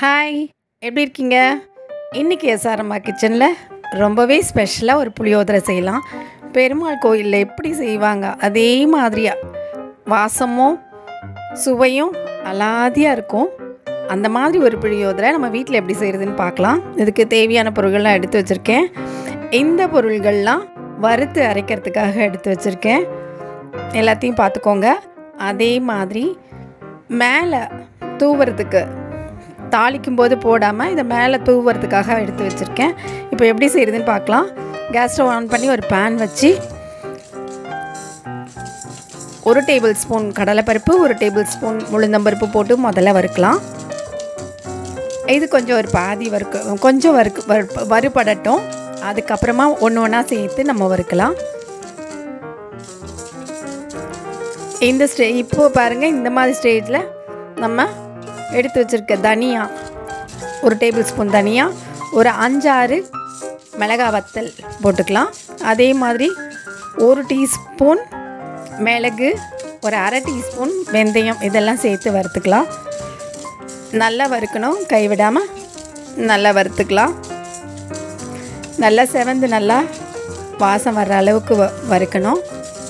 hi எப்படி இருக்கீங்க இன்றைக்கி எஸ்ஆர்எம்மா கிச்சனில் ரொம்பவே ஸ்பெஷலாக ஒரு புளியோதரை செய்யலாம் பெருமாள் கோயிலில் எப்படி செய்வாங்க அதே மாதிரியா வாசமும் சுவையும் அலாதியாக இருக்கும் அந்த மாதிரி ஒரு புளியோதரை நம்ம வீட்டில் எப்படி செய்கிறதுன்னு பார்க்கலாம் இதுக்கு தேவையான பொருள்கள்லாம் எடுத்து வச்சுருக்கேன் இந்த பொருள்கள்லாம் வறுத்து அரைக்கிறதுக்காக எடுத்து வச்சுருக்கேன் எல்லாத்தையும் பார்த்துக்கோங்க அதே மாதிரி மேலே தூவுறதுக்கு தாளிக்கும் போது போடாமல் இதை மேலே தூவுறதுக்காக எடுத்து வச்சுருக்கேன் இப்போ எப்படி செய்கிறதுன்னு பார்க்கலாம் கேஸ் ஸ்டவ் ஆன் பண்ணி ஒரு பேன் வச்சு ஒரு டேபிள் ஸ்பூன் கடலைப்பருப்பு ஒரு டேபிள் ஸ்பூன் உளுந்தம்பருப்பு போட்டு முதல்ல வறுக்கலாம் இது கொஞ்சம் ஒரு பாதி வறுக்க கொஞ்சம் வறுக்கு வறு வறுபடட்டும் அதுக்கப்புறமா ஒன்று ஒன்றா சேர்த்து நம்ம வறுக்கலாம் இந்த ஸ்டே இப்போது பாருங்கள் இந்த மாதிரி ஸ்டேஜில் நம்ம எடுத்து வச்சுருக்க தனியா ஒரு டேபிள் ஸ்பூன் தனியா ஒரு அஞ்சாறு மிளகா வத்தல் போட்டுக்கலாம் அதே மாதிரி ஒரு டீஸ்பூன் மிளகு ஒரு அரை டீஸ்பூன் வெந்தயம் இதெல்லாம் சேர்த்து வறுத்துக்கலாம் நல்லா வறுக்கணும் கைவிடாமல் நல்லா வறுத்துக்கலாம் நல்லா செவந்து நல்லா வாசம் வர்ற அளவுக்கு வ வறுக்கணும்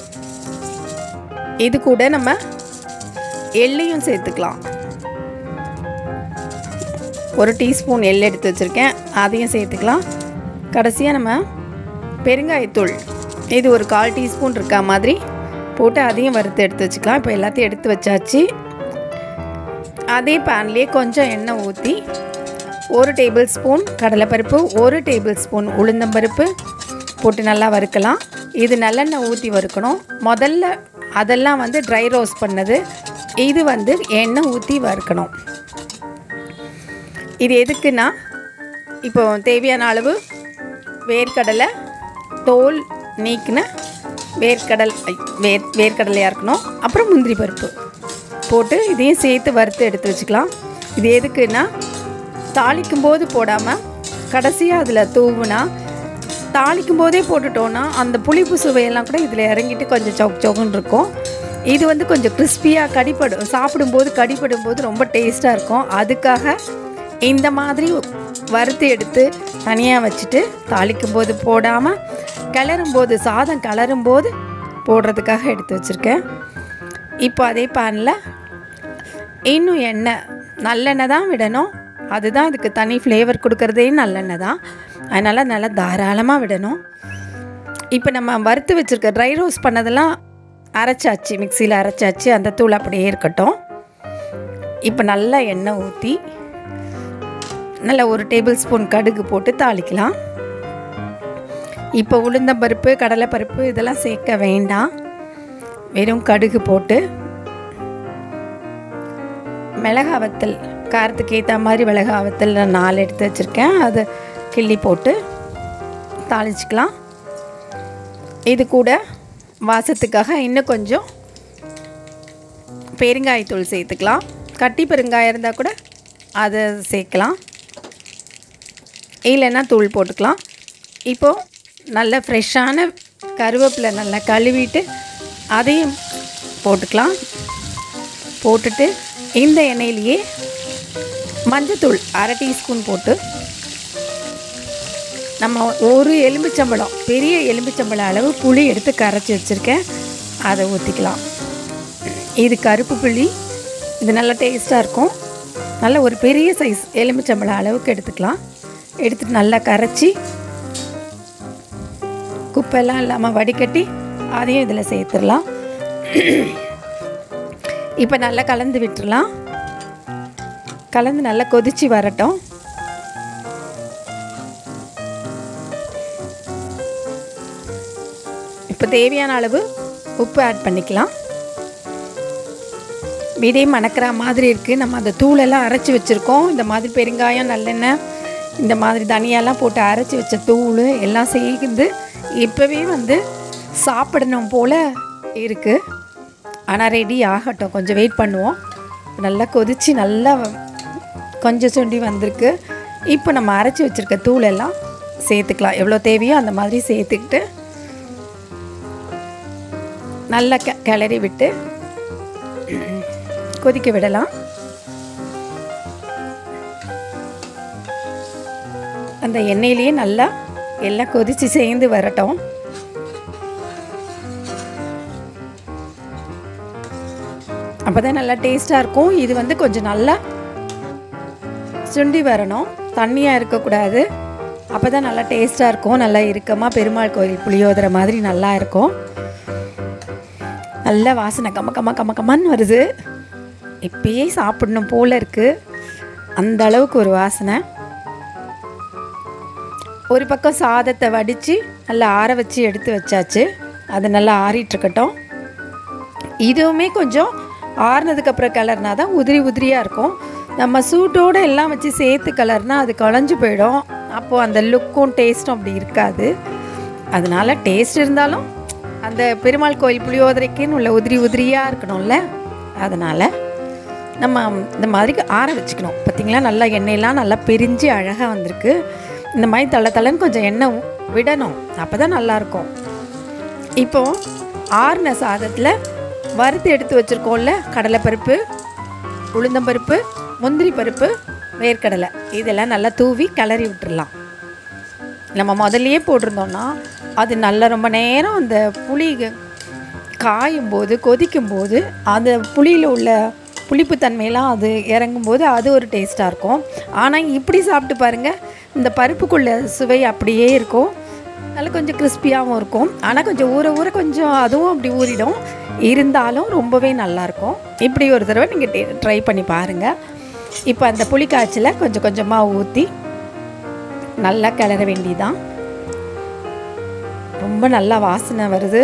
இது கூட நம்ம எள்ளையும் சேர்த்துக்கலாம் ஒரு டீஸ்பூன் எள் எடுத்து வச்சுருக்கேன் அதையும் சேர்த்துக்கலாம் கடைசியாக நம்ம பெருங்காயத்தூள் இது ஒரு கால் டீஸ்பூன் இருக்கா மாதிரி போட்டு அதையும் வறுத்து எடுத்து வச்சுக்கலாம் இப்போ எல்லாத்தையும் எடுத்து வச்சாச்சு அதே பேன்லேயே கொஞ்சம் எண்ணெய் ஊற்றி ஒரு டேபிள் ஸ்பூன் கடலைப்பருப்பு ஒரு டேபிள் ஸ்பூன் உளுந்தம்பருப்பு போட்டு நல்லா வறுக்கலாம் இது நல்லெண்ணெய் ஊற்றி வறுக்கணும் முதல்ல அதெல்லாம் வந்து ட்ரை ரோஸ்ட் பண்ணது இது வந்து எண்ணெய் ஊற்றி வறுக்கணும் இது எதுக்குன்னா இப்போ தேவையான அளவு வேர்க்கடலை தோல் நீக்கின வேர்க்கடல் வேர் வேர்க்கடலையாக இருக்கணும் அப்புறம் முந்திரி பருப்பு போட்டு இதையும் சேர்த்து வறுத்து எடுத்து வச்சுக்கலாம் இது எதுக்குன்னா தாளிக்கும் போது போடாமல் கடைசியாக அதில் தூவுனா தாளிக்கும் போதே போட்டுட்டோன்னா அந்த புளிப்பு சுவையெல்லாம் கூட இதில் இறங்கிட்டு கொஞ்சம் சவுக் சவுக்குன்னு இருக்கும் இது வந்து கொஞ்சம் கிறிஸ்பியாக கடிப்படும் சாப்பிடும்போது கடிப்படும் போது ரொம்ப டேஸ்ட்டாக இருக்கும் அதுக்காக இந்த மாதிரி வறுத்து எடுத்து தனியாக வச்சுட்டு தாளிக்கும் போது போடாமல் கிளறும் போது சாதம் கிளறும் போது போடுறதுக்காக எடுத்து வச்சுருக்கேன் இப்போ அதே பேனில் இன்னும் எண்ணெய் நல்லெண்ணெய் தான் விடணும் அதுதான் இதுக்கு தனி ஃப்ளேவர் கொடுக்குறதே நல்லெண்ணெய் தான் அதனால் நல்லா தாராளமாக விடணும் இப்போ நம்ம வறுத்து வச்சுருக்க ட்ரை ரோஸ்ட் பண்ணதெல்லாம் அரைச்சாச்சு மிக்சியில் அரைச்சாச்சு அந்த தூள் அப்படியே இருக்கட்டும் இப்போ நல்லா எண்ணெய் ஊற்றி நல்லா ஒரு டேபிள் ஸ்பூன் கடுகு போட்டு தாளிக்கலாம் இப்போ உளுந்தம்பருப்பு கடலைப்பருப்பு இதெல்லாம் சேர்க்க வேண்டாம் வெறும் கடுகு போட்டு மிளகா வத்தல் காரத்துக்கு ஏற்ற மாதிரி மிளகா வத்தல் நான் நாலு எடுத்து வச்சுருக்கேன் அதை கிள்ளி போட்டு தாளிச்சிக்கலாம் இது கூட வாசத்துக்காக இன்னும் கொஞ்சம் பெருங்காயத்தூள் சேர்த்துக்கலாம் கட்டி பெருங்காயம் இருந்தால் கூட அதை சேர்க்கலாம் இல்லைன்னா தூள் போட்டுக்கலாம் இப்போது நல்ல ஃப்ரெஷ்ஷான கருவேப்பிலை நல்லா கழுவிட்டு அதையும் போட்டுக்கலாம் போட்டுட்டு இந்த எண்ணெயிலேயே மஞ்சத்தூள் அரை டீஸ்பூன் போட்டு நம்ம ஒரு எலும்புச்சம்பழம் பெரிய எலும்புச்சம்பழம் அளவு புளி எடுத்து கரைச்சி வச்சுருக்கேன் அதை ஊற்றிக்கலாம் இது கருப்பு புளி இது நல்லா டேஸ்ட்டாக இருக்கும் நல்ல ஒரு பெரிய சைஸ் எலும்புச்சம்பழம் அளவுக்கு எடுத்துக்கலாம் எடுத்துகிட்டு நல்லா கரைச்சி குப்பெல்லாம் இல்லாமல் வடிகட்டி அதையும் இதில் சேர்த்துடலாம் இப்போ நல்லா கலந்து விட்டுடலாம் கலந்து நல்லா கொதித்து வரட்டும் இப்போ தேவையான அளவு உப்பு ஆட் பண்ணிக்கலாம் இதே மணக்கிற மாதிரி இருக்குது நம்ம அந்த தூளெல்லாம் அரைச்சி வச்சுருக்கோம் இந்த மாதிரி பெருங்காயம் நல்லெண்ணெய் இந்த மாதிரி தனியாலாம் போட்டு அரைச்சி வச்ச தூள் எல்லாம் சேர்ந்து இப்போவே வந்து சாப்பிடணும் போல் இருக்குது ஆனால் ரெடி ஆகட்டும் கொஞ்சம் வெயிட் பண்ணுவோம் நல்லா கொதித்து நல்லா கொஞ்சம் சுண்டி வந்திருக்கு இப்போ நம்ம அரைச்சி வச்சுருக்க தூள் எல்லாம் சேர்த்துக்கலாம் எவ்வளோ தேவையோ அந்த மாதிரி சேர்த்துக்கிட்டு நல்லா க கிளறி விட்டு கொதிக்க விடலாம் அந்த எண்ணெயிலேயே நல்லா எல்லாம் கொதித்து சேர்ந்து வரட்டும் அப்போ தான் நல்லா டேஸ்ட்டாக இருக்கும் இது வந்து கொஞ்சம் நல்லா சுண்டி வரணும் தண்ணியாக இருக்கக்கூடாது அப்போ தான் நல்லா டேஸ்ட்டாக இருக்கும் நல்லா இறுக்கமாக பெருமாள் கோயில் புளியோதரை மாதிரி நல்லா இருக்கும் நல்ல வாசனை கம கம கம கமன்னு வருது இப்பயே சாப்பிடணும் போல் இருக்குது அந்த அளவுக்கு ஒரு வாசனை ஒரு பக்கம் சாதத்தை வடித்து நல்லா ஆற வச்சு எடுத்து வச்சாச்சு அது நல்லா ஆறிட்டுருக்கட்டும் இதுவுமே கொஞ்சம் ஆறுனதுக்கப்புறம் கலர்னா தான் உதிரி உதிரியாக இருக்கும் நம்ம சூட்டோடு எல்லாம் வச்சு சேர்த்து கலர்னா அது குழஞ்சி போயிடும் அப்போது அந்த லுக்கும் டேஸ்ட்டும் அப்படி இருக்காது அதனால டேஸ்ட் இருந்தாலும் அந்த பெருமாள் கோயில் புளியோதரைக்குன்னு உள்ள உதிரி உதிரியாக இருக்கணும்ல அதனால் நம்ம இந்த மாதிரி ஆற வச்சுக்கணும் பார்த்திங்களா நல்லா எண்ணெயெல்லாம் நல்லா பிரிஞ்சு அழகாக வந்திருக்கு இந்த மாதிரி தள்ள தள்ளன்னு கொஞ்சம் எண்ணெய் விடணும் அப்போ தான் நல்லாயிருக்கும் இப்போது ஆறுன சாதத்தில் வறுத்து எடுத்து வச்சுருக்கோம்ல கடலைப்பருப்பு உளுந்தம்பருப்பு முந்திரி பருப்பு வேர்க்கடலை இதெல்லாம் நல்லா தூவி கிளறி விட்டுறலாம் நம்ம முதல்லையே போட்டிருந்தோம்னா அது நல்லா ரொம்ப நேரம் அந்த புளி காயும் போது கொதிக்கும் போது அந்த புளியில் உள்ள புளிப்பு தன்மையெல்லாம் அது இறங்கும்போது அது ஒரு டேஸ்ட்டாக இருக்கும் ஆனால் இப்படி சாப்பிட்டு பாருங்கள் இந்த பருப்புக்குள்ள சுவை அப்படியே இருக்கும் நல்லா கொஞ்சம் கிறிஸ்பியாகவும் இருக்கும் ஆனால் கொஞ்சம் ஊற ஊற கொஞ்சம் அதுவும் அப்படி ஊறிடும் இருந்தாலும் ரொம்பவே நல்லாயிருக்கும் இப்படி ஒரு தடவை நீங்கள் ட்ரை பண்ணி பாருங்கள் இப்போ அந்த புளி காய்ச்சலை கொஞ்சம் கொஞ்சமாக ஊற்றி நல்லா கிளற வேண்டியதான் ரொம்ப நல்லா வாசனை வருது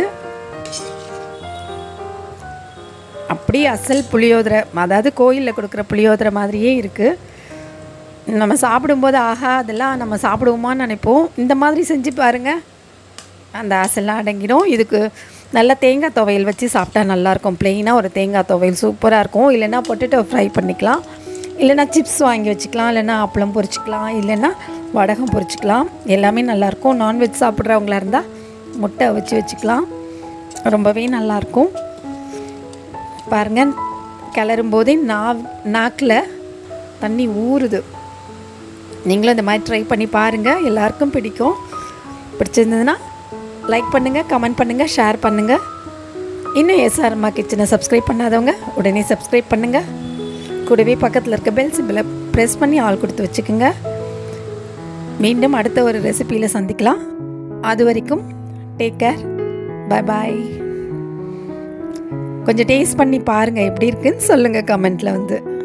அப்படியே அசல் புளியோதரை அதாவது கோயிலில் கொடுக்குற புளியோதரை மாதிரியே இருக்குது நம்ம சாப்பிடும்போது ஆஹா அதெல்லாம் நம்ம சாப்பிடுவோமான்னு நினைப்போம் இந்த மாதிரி செஞ்சு பாருங்கள் அந்த ஆசெல்லாம் அடங்கிடும் இதுக்கு நல்ல தேங்காய் துவையல் வச்சு சாப்பிட்டா நல்லாயிருக்கும் ப்ளெயினாக ஒரு தேங்காய் துவையல் சூப்பராக இருக்கும் இல்லைன்னா பொட்டேட்டோ ஃப்ரை பண்ணிக்கலாம் இல்லைன்னா சிப்ஸ் வாங்கி வச்சுக்கலாம் இல்லைன்னா அப்பளம் பொரிச்சிக்கலாம் இல்லைன்னா வடகம் பொரிச்சிக்கலாம் எல்லாமே நல்லாயிருக்கும் நான்வெஜ் சாப்பிட்றவங்களா இருந்தால் முட்டை வச்சு வச்சுக்கலாம் ரொம்பவே நல்லாயிருக்கும் பாருங்கள் கிளறும் போதே நா நாக்கில் தண்ணி ஊறுது நீங்களும் இந்த மாதிரி ட்ரை பண்ணி பாருங்கள் எல்லாருக்கும் பிடிக்கும் பிடிச்சிருந்ததுன்னா லைக் பண்ணுங்கள் கமெண்ட் பண்ணுங்கள் ஷேர் பண்ணுங்கள் இன்னும் எஸ்ஆர் அம்மா கிச்சனை சப்ஸ்கிரைப் பண்ணாதவங்க உடனே சப்ஸ்கிரைப் பண்ணுங்கள் கூடவே பக்கத்தில் இருக்க பெல் சிம்பிளை ப்ரெஸ் பண்ணி ஆள் கொடுத்து வச்சுக்கோங்க மீண்டும் அடுத்த ஒரு ரெசிப்பியில் சந்திக்கலாம் அது வரைக்கும் டேக் கேர் பை பாய் கொஞ்சம் டேஸ்ட் பண்ணி பாருங்கள் எப்படி இருக்குன்னு சொல்லுங்கள் கமெண்ட்டில் வந்து